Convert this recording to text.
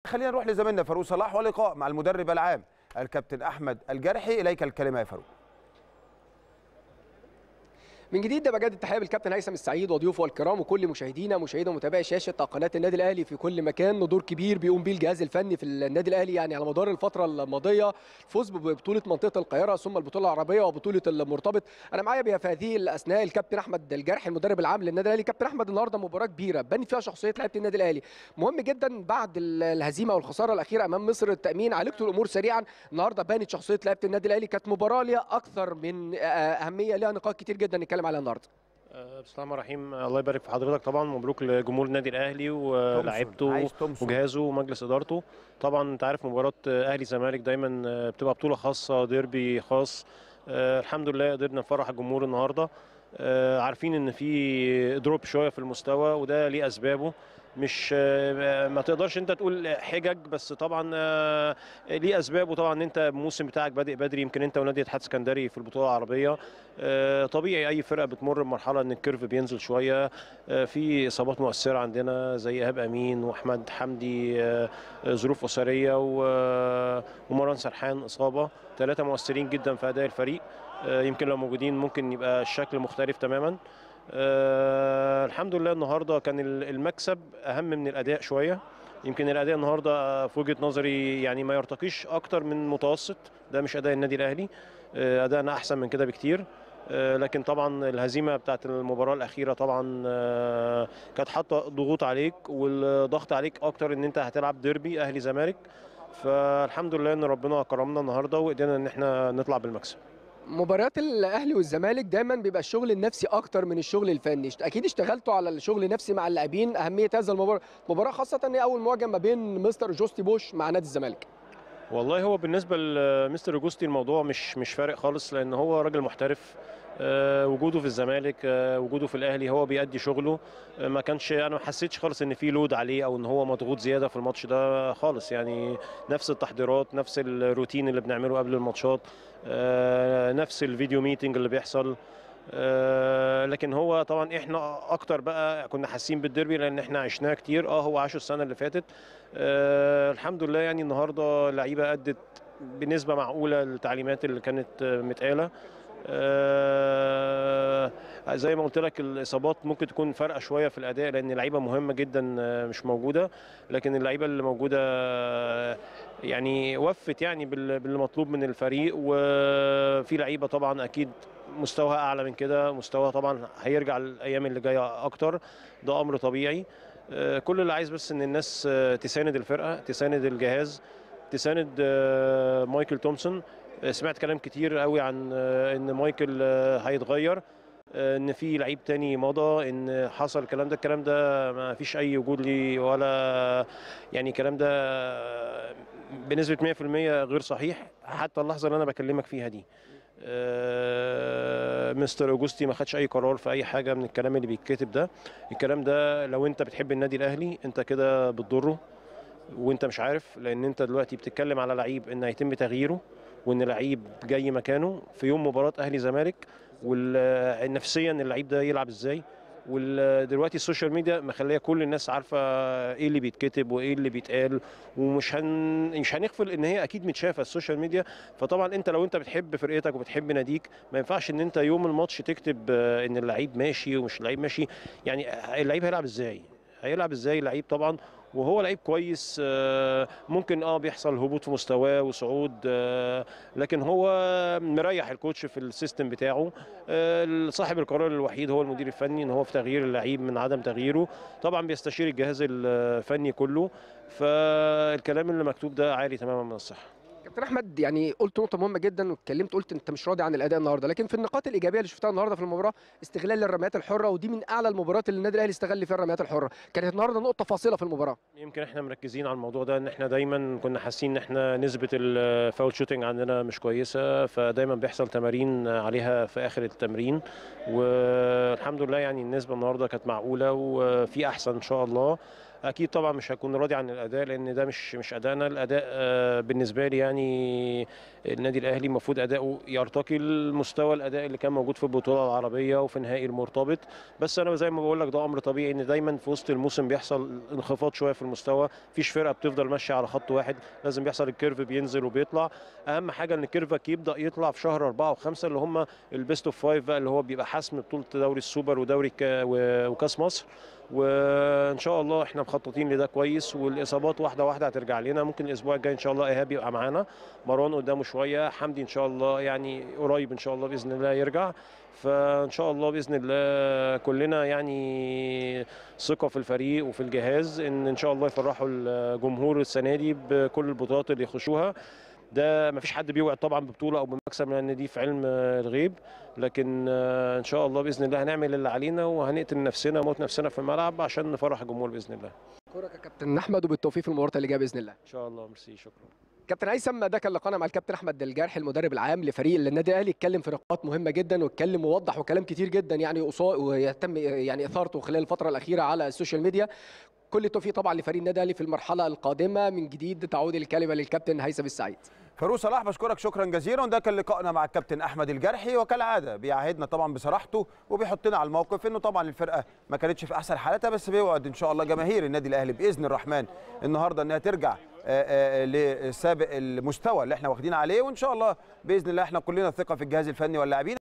خلينا نروح لزميلنا فاروق صلاح ولقاء مع المدرب العام الكابتن احمد الجرحي اليك الكلمه يا فاروق من جديد ده بجد التحيه بالكابتن هيثم السعيد وضيوفه الكرام وكل مشاهدينا مشاهدي ومتابعي شاشه قناه النادي الاهلي في كل مكان دور كبير بيقوم بيه الجهاز الفني في النادي الاهلي يعني على مدار الفتره الماضيه الفوز ببطوله منطقه القاهره ثم البطوله العربيه وبطوله المرتبط انا معايا في هذه الاثناء الكابتن احمد الجرحي المدرب العام للنادي الاهلي كابتن احمد النهارده مباراه كبيره بني فيها شخصيه لعيبه النادي الاهلي مهم جدا بعد الهزيمه والخساره الاخيره امام مصر التامين عالجتوا الامور سريعا النهارده بانت شخصيه لعيبه النادي الاهلي كانت مباراه ليها اكثر من اهميه ليها نقاط كتير جدا نتكلم عليها النهارده بسم الله الرحمن الرحيم الله يبارك في حضرتك طبعا مبروك لجمهور النادي الاهلي ولاعيبته وجهازه ومجلس ادارته طبعا انت عارف مباراه اهلي زمالك دايما بتبقى بطوله خاصه ديربي خاص الحمد لله قدرنا نفرح الجمهور النهارده عارفين ان في دروب شويه في المستوى وده ليه اسبابه مش ما تقدرش انت تقول حجج بس طبعا ليه اسباب وطبعا انت الموسم بتاعك بادئ بدري يمكن انت ونادي الاتحاد السكندري في البطوله العربيه طبيعي اي فرقه بتمر بمرحله ان الكيرف بينزل شويه في اصابات مؤثره عندنا زي ايهاب امين واحمد حمدي ظروف اسريه ومروان سرحان اصابه ثلاثه مؤثرين جدا في اداء الفريق يمكن لو موجودين ممكن يبقى الشكل مختلف تماما أه الحمد لله النهارده كان المكسب اهم من الاداء شويه يمكن الاداء النهارده في وجهه نظري يعني ما يرتقيش اكتر من متوسط ده مش اداء النادي الاهلي أه ادائنا احسن من كده بكتير أه لكن طبعا الهزيمه بتاعت المباراه الاخيره طبعا أه كانت حاطه ضغوط عليك والضغط عليك اكتر ان انت هتلعب ديربي اهلي زمالك فالحمد لله ان ربنا كرمنا النهارده وقدرنا ان احنا نطلع بالمكسب مباريات الاهلي والزمالك دايما بيبقى الشغل النفسي اكتر من الشغل الفني اكيد اشتغلتوا على الشغل النفسي مع اللاعبين اهميه هذا المباراه مباراه خاصه ان اول مواجهه ما بين مستر جوستي بوش مع نادي الزمالك والله هو بالنسبه لمستر جوستي الموضوع مش مش فارق خالص لان هو راجل محترف أه وجوده في الزمالك أه وجوده في الاهلي هو بيأدي شغله أه ما كانش انا ما حسيتش خالص ان في لود عليه او ان هو مضغوط زياده في الماتش ده خالص يعني نفس التحضيرات نفس الروتين اللي بنعمله قبل الماتشات نفس الفيديو ميتنج اللي بيحصل لكن هو طبعا احنا اكتر بقى كنا حاسين بالديربي لان احنا عشناه كتير اه هو عاشه السنه اللي فاتت الحمد لله يعني النهارده اللعيبه ادت بنسبه معقوله التعليمات اللي كانت متقاله آه زي ما قلت لك الاصابات ممكن تكون فارقه شويه في الاداء لان اللعيبه مهمه جدا مش موجوده لكن اللعيبه اللي موجوده يعني وفت يعني بالمطلوب من الفريق وفي لعيبه طبعا اكيد مستواها اعلى من كده مستواها طبعا هيرجع الايام اللي جايه اكتر ده امر طبيعي آه كل اللي عايز بس ان الناس تساند الفرقه تساند الجهاز تساند آه مايكل تومسون سمعت كلام كتير قوي عن ان مايكل هيتغير ان في لعيب تاني مضى ان حصل الكلام ده الكلام ده ما فيش اي وجود ليه ولا يعني الكلام ده بنسبه 100% غير صحيح حتى اللحظه اللي انا بكلمك فيها دي مستر اوجوستي ما خدش اي قرار في اي حاجه من الكلام اللي بيتكتب ده الكلام ده لو انت بتحب النادي الاهلي انت كده بتضره وانت مش عارف لان انت دلوقتي بتتكلم على لعيب ان هيتم تغييره وان لعيب جاي مكانه في يوم مباراه اهلي زمالك والنفسيا اللعيب ده يلعب ازاي ودلوقتي السوشيال ميديا مخليه كل الناس عارفه ايه اللي بيتكتب وايه اللي بيتقال ومش هن مش هنغفل ان هي اكيد متشافه السوشيال ميديا فطبعا انت لو انت بتحب فرقتك وبتحب ناديك ما ينفعش ان انت يوم الماتش تكتب ان اللعيب ماشي ومش اللعيب ماشي يعني اللعيب هيلعب ازاي هيلعب ازاي اللعيب طبعا وهو لعيب كويس ممكن اه بيحصل هبوط في مستواه وصعود لكن هو مريح الكوتش في السيستم بتاعه صاحب القرار الوحيد هو المدير الفني ان هو في تغيير اللعيب من عدم تغييره طبعا بيستشير الجهاز الفني كله فالكلام اللي مكتوب ده عالي تماما من الصحه كابتن احمد يعني قلت نقطه مهمه جدا واتكلمت قلت انت مش راضي عن الاداء النهارده لكن في النقاط الايجابيه اللي شفتها النهارده في المباراه استغلال الرميات الحره ودي من اعلى المباريات اللي النادي الاهلي استغل فيها الرميات الحره كانت النهارده نقطه فاصله في المباراه يمكن احنا مركزين على الموضوع ده ان احنا دايما كنا حاسين ان احنا نسبه الفاول شوتنج عندنا مش كويسه فدايما بيحصل تمارين عليها في اخر التمرين والحمد لله يعني النسبه النهارده كانت معقوله وفي احسن ان شاء الله اكيد طبعا مش هكون راضي عن الاداء لان ده مش مش ادائنا الاداء آه، بالنسبه لي يعني النادي الاهلي المفروض اداؤه يرتقي لمستوى الاداء اللي كان موجود في البطوله العربيه وفي نهائي المرتبط بس انا زي ما بقول لك ده امر طبيعي ان دايما في وسط الموسم بيحصل انخفاض شويه في المستوى مفيش فرقه بتفضل ماشيه على خط واحد لازم بيحصل الكيرف بينزل وبيطلع اهم حاجه ان كيرفك يبدا يطلع في شهر أربعة وخمسة اللي هم البيست اوف فايف بقى اللي هو بيبقى حسم بطوله دوري السوبر ودوري كا- و- وكاس مصر وان شاء الله احنا مخططين لده كويس والاصابات واحده واحده هترجع لنا ممكن الاسبوع الجاي ان شاء الله ايهاب يبقى معانا مروان قدامه شويه حمدي ان شاء الله يعني قريب ان شاء الله باذن الله يرجع فان شاء الله باذن الله كلنا يعني ثقه في الفريق وفي الجهاز ان ان شاء الله يفرحوا الجمهور السنه دي بكل البطولات اللي يخشوها ده ما فيش حد بيوعد طبعا ببطوله او بمكسب لان دي في علم آه، الغيب لكن آه، ان شاء الله باذن الله هنعمل اللي علينا وهنقتل نفسنا ونموت نفسنا في الملعب عشان نفرح الجمهور باذن الله اشكرك يا كابتن احمد وبالتوفيق في المباراه اللي جايه باذن الله ان شاء الله ميرسي شكرا كابتن هيثم ده كان لقاءنا مع الكابتن احمد الجرح المدرب العام لفريق النادي الاهلي اتكلم في نقاط مهمه جدا واتكلم ووضح وكلام كتير جدا يعني قصا- ويتم يعني اثارته خلال الفتره الاخيره على السوشيال ميديا كل التوفيق طبعا لفريق النادي الاهلي في المرحله القادمه من جديد تعود الكلمه للكابتن هيثم السعيد فاروق صلاح بشكرك شكرا جزيلا وده كان لقائنا مع الكابتن احمد الجرحي وكالعاده بيعهدنا طبعا بصراحته وبيحطنا على الموقف انه طبعا الفرقه ما كانتش في احسن حالاتها بس بيوعد ان شاء الله جماهير النادي الاهلي باذن الرحمن النهارده انها ترجع آه، آه، لسابق المستوى اللي احنا واخدين عليه وان شاء الله باذن الله احنا كلنا ثقه في الجهاز الفني واللاعبين